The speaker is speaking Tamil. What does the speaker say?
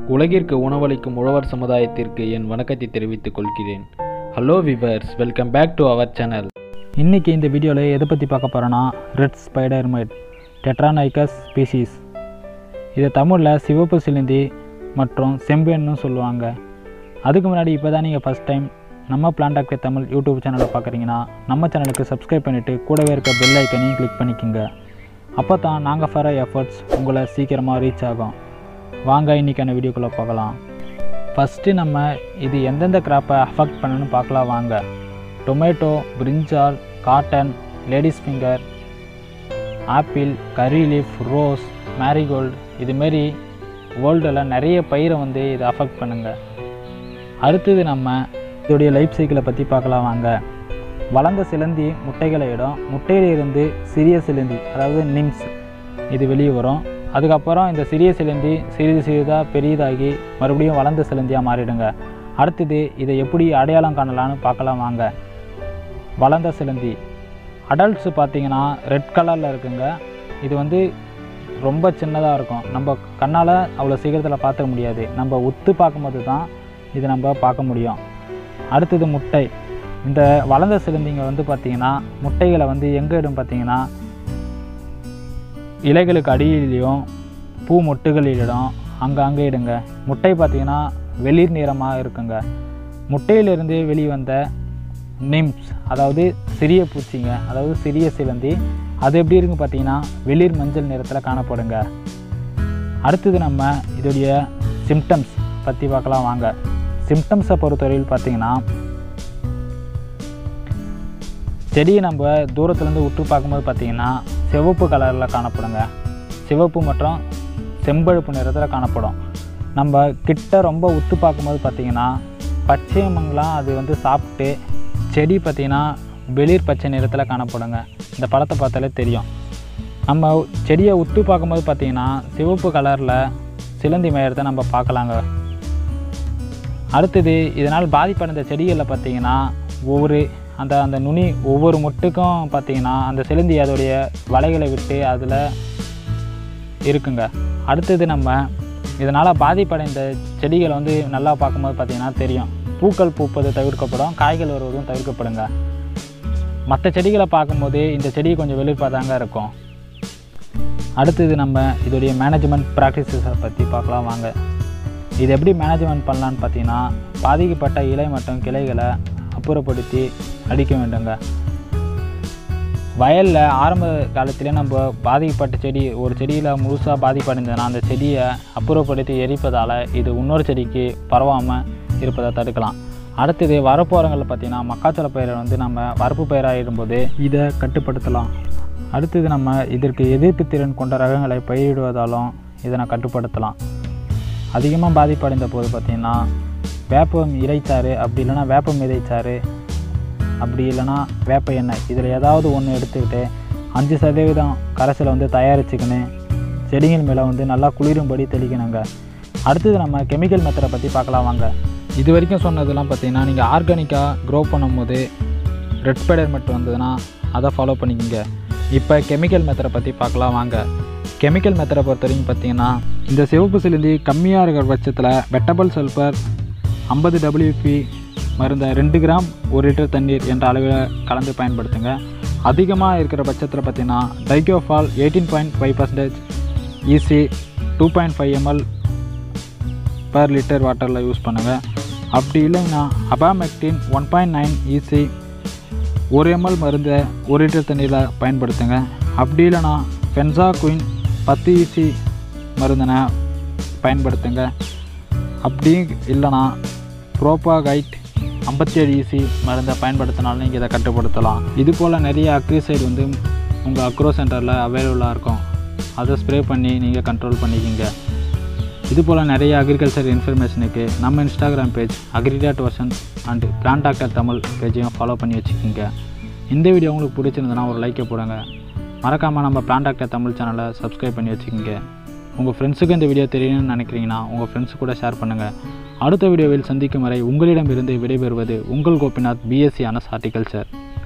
உலகிற்கு உணவளிக்கும் உழவர் சமுதாயத்திற்கு என் வணக்கத்தை தெரிவித்துக் கொள்கிறேன் hello viewers welcome back to our channel இன்றைக்கி இந்த வீடியோவில் எதை பற்றி பார்க்க போகிறோன்னா red spider mite Tetranychus species இது தமிழில் சிவப்பு சிலந்தி மற்றும் செம்பேன்னு சொல்லுவாங்க அதுக்கு முன்னாடி இப்போ தான் நீங்கள் ஃபஸ்ட் டைம் நம்ம பிளான்டாக்டர் தமிழ் யூடியூப் சேனலை பார்க்குறீங்கன்னா நம்ம சேனலுக்கு சப்ஸ்கிரைப் பண்ணிவிட்டு கூடவே இருக்க பெல் ஐக்கனையும் கிளிக் பண்ணிக்கோங்க அப்போ தான் நாங்கள் ஃபர எஃபர்ட்ஸ் உங்களை சீக்கிரமாக ரீச் ஆகும் வாங்க இன்றைக்கான வீடியோக்குள்ளே பார்க்கலாம் ஃபஸ்ட்டு நம்ம இது எந்தெந்த கிராப்பை அஃபெக்ட் பண்ணுன்னு பார்க்கலாம் வாங்க tomato brinjal cotton ladies finger apple curry leaf rose marigold இதுமாரி வேர்ல்டில் நிறைய பயிரை வந்து இதை அஃபெக்ட் பண்ணுங்க அடுத்தது நம்ம இதோடைய லைஃப் சைக்கிளை பற்றி பார்க்கலாம் வாங்க வளர்ந்த சிலந்தி முட்டைகளை இடும் முட்டையிலிருந்து சிறிய சிலந்தி அதாவது நிம்ஸ் இது வெளியே வரும் அதுக்கப்புறம் இந்த சிறிய சிலந்தி சிறிது சிறிதாக பெரியதாகி மறுபடியும் வளர்ந்த சிலந்தியாக மாறிடுங்க அடுத்தது இதை எப்படி அடையாளம் காணலான்னு பார்க்கலாம் வாங்க வளர்ந்த சிலந்தி அடல்ட்ஸ் பார்த்தீங்கன்னா ரெட் கலரில் இருக்குங்க இது வந்து ரொம்ப சின்னதாக இருக்கும் நம்ம கண்ணால் அவ்வளோ சீக்கிரத்தில் பார்த்துக்க முடியாது நம்ம உத்து பார்க்கும்போது தான் இது நம்ம பார்க்க முடியும் அடுத்தது முட்டை இந்த வளர்ந்த சிலந்திங்க வந்து பார்த்திங்கன்னா முட்டைகளை வந்து எங்கே இடும் பார்த்தீங்கன்னா இலைகளுக்கு அடியிலையும் பூ மொட்டுகளிலிடும் அங்கே அங்கே இடுங்க முட்டை பார்த்திங்கன்னா வெளிர் நிறமாக இருக்குங்க முட்டையிலிருந்து வெளிவந்த நிம்ஸ் அதாவது சிறிய பூச்சிங்க அதாவது சிறிய சிலந்தி அது எப்படி இருக்குன்னு பார்த்தீங்கன்னா வெளிர் மஞ்சள் நிறத்தில் காணப்படுங்க அடுத்தது நம்ம இதோடைய சிம்டம்ஸ் பற்றி பார்க்கலாம் வாங்க சிம்டம்ஸை பொறுத்தவரையில் பார்த்தீங்கன்னா செடியை நம்ம தூரத்துலேருந்து உற்று பார்க்கும்போது பார்த்தீங்கன்னா சிவப்பு கலரில் காணப்படுங்க சிவப்பு மற்றும் செம்பழுப்பு நிறத்தில் காணப்படும் நம்ம கிட்ட ரொம்ப உத்து பார்க்கும்போது பார்த்திங்கன்னா பச்சை மங்கலாம் அது வந்து சாப்பிட்டு செடி பார்த்திங்கன்னா வெளிர் பச்சை நிறத்தில் காணப்படுங்க இந்த பழத்தை பார்த்தாலே தெரியும் நம்ம செடியை உத்து பார்க்கும்போது பார்த்திங்கன்னா சிவப்பு கலரில் சிலந்தி மேயறதை நம்ம பார்க்கலாங்க அடுத்தது இதனால் பாதிப்படைந்த செடிகளில் பார்த்திங்கன்னா ஒவ்வொரு அந்த அந்த நுனி ஒவ்வொரு மொட்டுக்கும் பார்த்திங்கன்னா அந்த சிலந்தி அதோடைய வலைகளை விட்டு அதில் இருக்குங்க அடுத்தது நம்ம இதனால் பாதிப்படைந்த செடிகளை வந்து நல்லா பார்க்கும்போது பார்த்திங்கன்னா தெரியும் பூக்கள் பூப்பது தவிர்க்கப்படும் காய்கள் வருவதும் தவிர்க்கப்படுங்க மற்ற செடிகளை பார்க்கும்போது இந்த செடி கொஞ்சம் வெளிப்பாக தாங்க இருக்கும் அடுத்தது நம்ம இதோடைய மேனேஜ்மெண்ட் ப்ராக்டிசஸை பற்றி பார்க்கலாம் வாங்க இது எப்படி மேனேஜ்மெண்ட் பண்ணலான்னு பார்த்தீங்கன்னா பாதிக்கப்பட்ட இலை மற்றும் கிளைகளை அப்புறப்படுத்தி அடிக்க வேண்டுங்க வயலில் ஆரம்ப காலத்திலே நம்ம பாதிக்கப்பட்ட செடி ஒரு செடியில் முழுசாக பாதிப்படைந்ததுன்னா அந்த செடியை அப்புறப்படுத்தி எரிப்பதால் இது இன்னொரு செடிக்கு பரவாமல் இருப்பதை தடுக்கலாம் அடுத்தது வரப்போரங்களில் பார்த்திங்கன்னா மக்காச்சோள பயிரை வந்து நம்ம வரப்பு பயிராகிடும்போது இதை கட்டுப்படுத்தலாம் அடுத்தது நம்ம இதற்கு எதிர்ப்பு திறன் கொண்ட ரகங்களை பயிரிடுவதாலும் இதனை கட்டுப்படுத்தலாம் அதிகமாக பாதிப்படைந்த போது பார்த்திங்கன்னா வேப்பம் இறைச்சாறு அப்படி இல்லைன்னா வேப்பம் இறைச்சாறு அப்படி இல்லைன்னா வேப்ப எண்ணெய் இதில் ஏதாவது ஒன்று எடுத்துக்கிட்டு அஞ்சு சதவீதம் கரைசலை வந்து தயாரிச்சுக்கின்னு செடிகள் மேலே வந்து நல்லா குளிரும்படி தெளிக்கணுங்க அடுத்தது நம்ம கெமிக்கல் மெத்தடை பற்றி பார்க்கலாம் வாங்க இது வரைக்கும் சொன்னதெல்லாம் பார்த்தீங்கன்னா நீங்கள் ஆர்கானிக்காக க்ரோ பண்ணும்போது ரெட் ஸ்பைடர் மெட் வந்ததுன்னா அதை ஃபாலோ பண்ணிக்கோங்க இப்போ கெமிக்கல் மெத்தடை பற்றி பார்க்கலாம் வாங்க கெமிக்கல் மெத்தடை பொறுத்த வரைக்கும் பார்த்தீங்கன்னா இந்த சிவப்பு சிலிந்தி கம்மியாக இருக்கிற பட்சத்தில் வெட்டபிள் சல்ஃபர் ஐம்பது டபிள்யூபி மருந்தை ரெண்டு கிராம் ஒரு லிட்டர் தண்ணீர் என்ற அளவில் கலந்து பயன்படுத்துங்க அதிகமாக இருக்கிற பட்சத்தில் பார்த்தீங்கன்னா dicofol eighteen point five percentage EC two point five ml per litre வாட்டரில் யூஸ் பண்ணுங்கள் அப்படி இல்லைன்னா abamectin one point nine EC ஒரு எம்எல் மருந்தை ஒரு லிட்டர் தண்ணியில் பயன்படுத்துங்க அப்படி இல்லைனா ஃபென்சா குயின் பத்து ஈசி மருந்தினை பயன்படுத்துங்க அப்படி இல்லைனா ப்ரோபாகைட் ஐம்பத்தி ஏழு ஈசி மருந்தை பயன்படுத்தினாலும் நீங்கள் இதை கட்டுப்படுத்தலாம் இது போல் நிறைய அக்ரிசைடு வந்து உங்கள் அக்ரோ சென்டரில் அவைலபிளாக இருக்கும் அதை ஸ்ப்ரே பண்ணி நீங்கள் கண்ட்ரோல் பண்ணிக்கிங்க இது போல் நிறைய அக்ரிகல்ச்சர் இன்ஃபர்மேஷனுக்கு நம்ம Instagram page agri dot version and plant doctor Tamil பேஜையும் ஃபாலோ பண்ணி வச்சுக்கோங்க இந்த வீடியோ உங்களுக்கு பிடிச்சிருந்ததுன்னா ஒரு லைக்கை போடுங்க மறக்காமல் நம்ம பிளான் டாக்டர் தமிழ் சேனலை சப்ஸ்கிரைப் பண்ணி வச்சுக்கோங்க உங்கள் ஃப்ரெண்ட்ஸுக்கு இந்த வீடியோ தெரியணும்னு நினைக்கிறீங்கன்னா உங்கள் ஃப்ரெண்ட்ஸு கூட ஷேர் பண்ணுங்கள் அடுத்த வீடியோவில் சந்திக்கும் வரை உங்களிடமிருந்து விடைபெறுவது உங்கள் கோபிநாத் பிஎஸ்சி ஆனஸ் ஹார்டிகல்ச்சர்